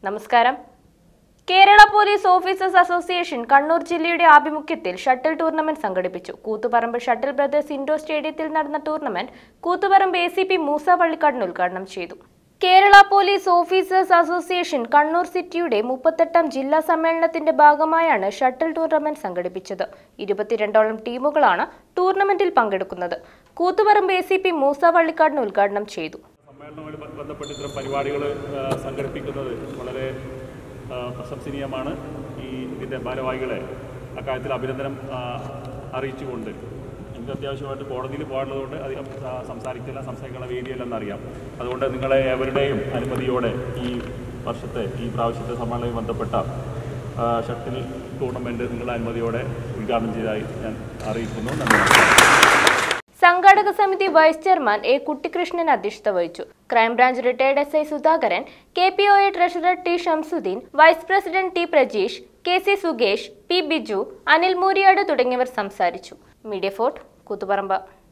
നമസ്കാരം Kerala police officers association Kannur ജില്ലയുടെ ആഭിമുഖ്യത്തിൽ ഷട്ടിൽ ടൂർണമെന്റ് സംഘടിപ്പിച്ചു കൂത്തുപറമ്പ് ഷട്ടിൽ ബ്രദേഴ്സ് ഇൻഡോർ സ്റ്റേഡിയത്തിൽ നടന്ന tournament Koothuparamba A C P Moosa Pallikkadan ഉദ്ഘാടനം ചെയ്തു Kerala police officers association Kannur സിറ്റിയുടെ മുപ്പത്തെട്ടാം ജില്ലാ സമ്മേളനത്തിന്റെ ഭാഗമായാണ് ഷട്ടിൽ ടൂർണമെന്റ് സംഘടിപ്പിച്ചത് ഇരുപത്തിരണ്ടോളം ടീമുകളാണ് ടൂർണമെന്റിൽ പങ്കെടുക്കുന്നത് Koothuparamba A C P Moosa Pallikkadan ഉദ്ഘാടനം ചെയ്തു സമ്മേളനവുമായി ബ- ബന്ധപ്പെട്ട് ഇത്തരം പരിപാടികൾ സംഘടിപ്പിക്കുന്നത് വളരെ ആ, പ്രശംസനീയമാണ് ഈ ഇതിൻ്റെ ഭാരവാഹികളെ അക്കാര്യത്തിൽ അഭിനന്ദനം ആ, അറിയിച്ചുകൊണ്ട് എനിക്ക് അത്യാവശ്യമായിട്ട് കോടതിയിൽ പോകാനുള്ളതുകൊണ്ട് അധികം ആ, സംസാരിക്കില്ല സംസാരിക്കുന്ന വേദിയല്ലെന്നറിയാം അതുകൊണ്ട് നിങ്ങളെ ഏവരുടെയും അനുമതിയോടെ ഈ വർഷത്തെ ഈ പ്രാവശ്യത്തെ സമ്മേളനവുമായി ബന്ധപ്പെട്ട ആ, ഷട്ടിൽ ടൂർണമെൻറ്റ് നിങ്ങളുടെ അനുമതിയോടെ ഉദ്ഘാടനം ചെയ്തതായി ഞാൻ അറിയിക്കുന്നു നന്ദി സംഘാടക സമിതി വൈസ് ചെയർമാൻ എ കുട്ടിക്കൃഷ്ണൻ അധ്യക്ഷത വഹിച്ചു crime branch retired S I Sudhakaran K P O A treasurer T Shamsuddin vice president T Prajeesh K C Sukesh P Biju Anil Muriyad തുടങ്ങിയവർ സംസാരിച്ചു മീഡിയ ഫോർട്ട് കൂത്തുപറമ്പ്